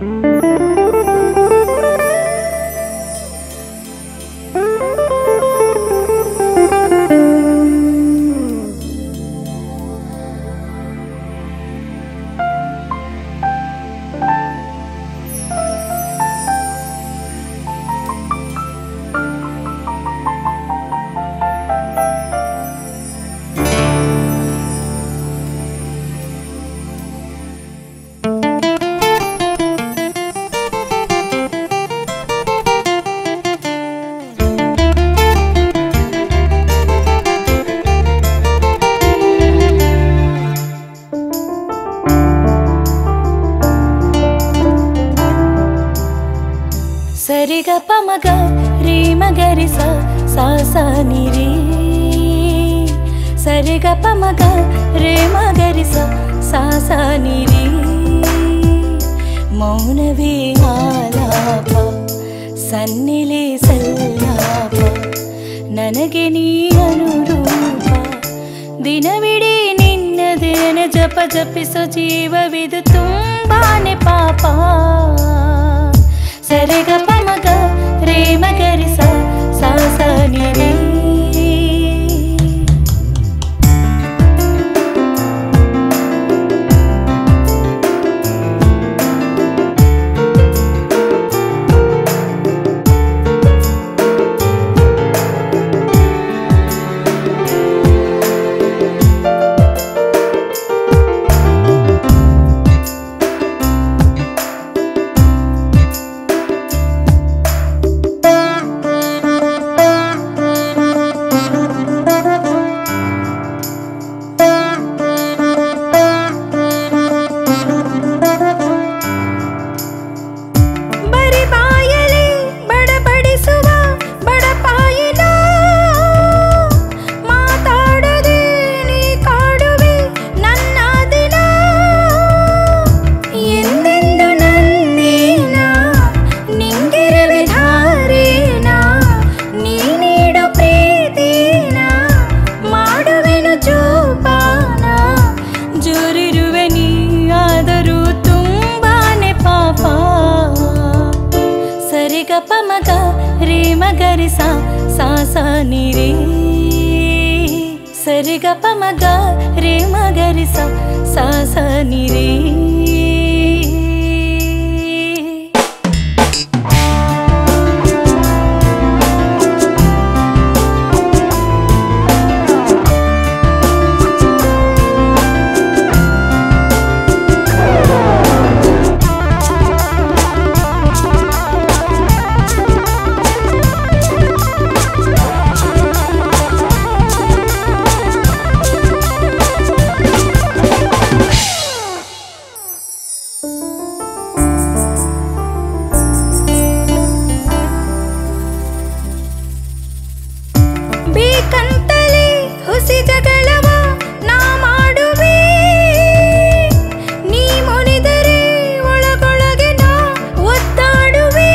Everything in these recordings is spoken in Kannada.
ಸರಿಗ ಪಮಗ ರೀ ಮಗರಿಸ ಸಾ ಸಾ ನಿ ರೀ ಸರಿಗ ಪಮಗ ರೇ ಮಗರಿಸ ಸಾ ಸಾ ನಿ ರೀ ಮೌನವೇ ಆಲಾಪ ಸನ್ನಿಲೆ ಸಲ್ಲಾಪ ನನಗೆ ನೀ ಅನುರೂಪ ದಿನವಿಡೀ ನಿನ್ನದೇನ ಜಪ ಜಪಿಸೋ ಜೀವವಿದು ತುಂಬಾನೆ ಪಾಪ ಸರಿಗ ಪಮಗ ರೇ ಮಗರಿಸ ಸಾ ಸಾ ನಿ ರೀ ಬರಿ ಬಾಯಲಿ ಬಡಬಡಿಸುವ ಬಡಪಾಯಿನ ಮಾತಾಡದೆ ನೀ ಕಾಡುವೆ ನನ್ನ ದಿನ ಎಂದೆಂದು ನನ್ನೇನ ನಿಂಗಿರವೆ ಧಾರೇನ ನೀ ನೀಡೋ ಪ್ರೀತಿನ ಮಾಡುವೆನು ಜೋಪಾನ ಜೋರಿರುವೆ ನೀ ಆದರೂ ತುಂಬಾನೆ ಪಾಪ ಸರಿಗ ಪಮಗ ರೇ ಮಗರಿಸ ಸಾ ಸಾ ನಿ ರೇ ಸರಿಗ ಪಮಗ ರೇ ಮಗರಿಸ ಸಾ ಸಾ ನಿ ರೇ ಬೇಕಂತಲೇ ಹುಸಿ ಜಗಳವ ನಾ ಮಾಡುವೆ ನೀ ಮುನಿದರೆ ಒಳಗೊಳಗೆ ನಾ ಒತ್ತಾಡುವೆ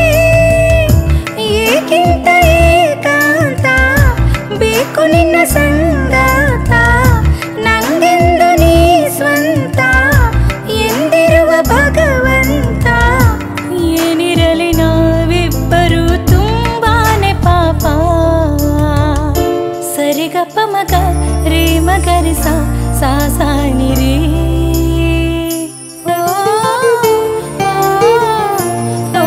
ಏಕಿಂತ ಏಕಾಂತ ಬೇಕು ನಿನ್ನ ಸಂಗಾತ ನಂಗೆಂದು ನೀ ಸ್ವಂತ ಎಂದಿರುವ ಭಗವಂತ ಏನಿರಲಿ ನಾವಿಬ್ಬರು ತುಂಬಾನೆ ಪಾಪ ಸರಿಗಪ್ಪ ಮಗ ರೇ ಮಗರಿಸ ಸಾ ಸಾ ನಿ ರೇ ಓ, ಓ,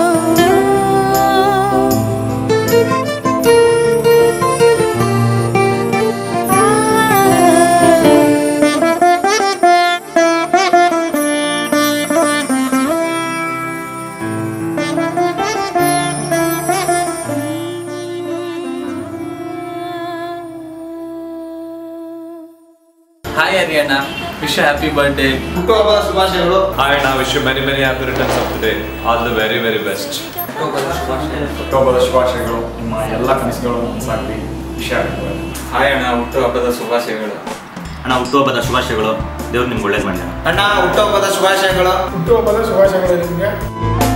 ಹಾಯ್ ಹರಿಯಣ್ಣ ವಿಶ್ ಹ್ಯಾಪಿ ಬರ್ಡೇ ಹುಟ್ಟುಹಬ್ಬದ ಶುಭಾಶಯಗಳು Hi, and I wish you many, many happy returns of the day. All the very, very best. ಹುಟ್ಟುಹಬ್ಬದ ಶುಭಾಶಯಗಳು ನಿಮ್ಮ ಎಲ್ಲ ಕನಸುಗಳು ನನಸಾಗಲಿ ವಿಷಯ ಆಗ್ತದೆ ಹಾಯ್ ಅಣ್ಣ ಹುಟ್ಟು ಹಬ್ಬದ ಶುಭಾಶಯಗಳು ಅಣ್ಣ ಹುಟ್ಟುಹಬ್ಬದ ಶುಭಾಶಯಗಳು ದೇವ್ರು ನಿಮ್ಗೆ ಒಳ್ಳೇದು ಮಾಡಲಿ ಅಣ್ಣ ಹುಟ್ಟುಹಬ್ಬದ ಶುಭಾಶಯಗಳು ಹುಟ್ಟುಹಬ್ಬದ ಶುಭಾಶಯಗಳು ನಿಮಗೆ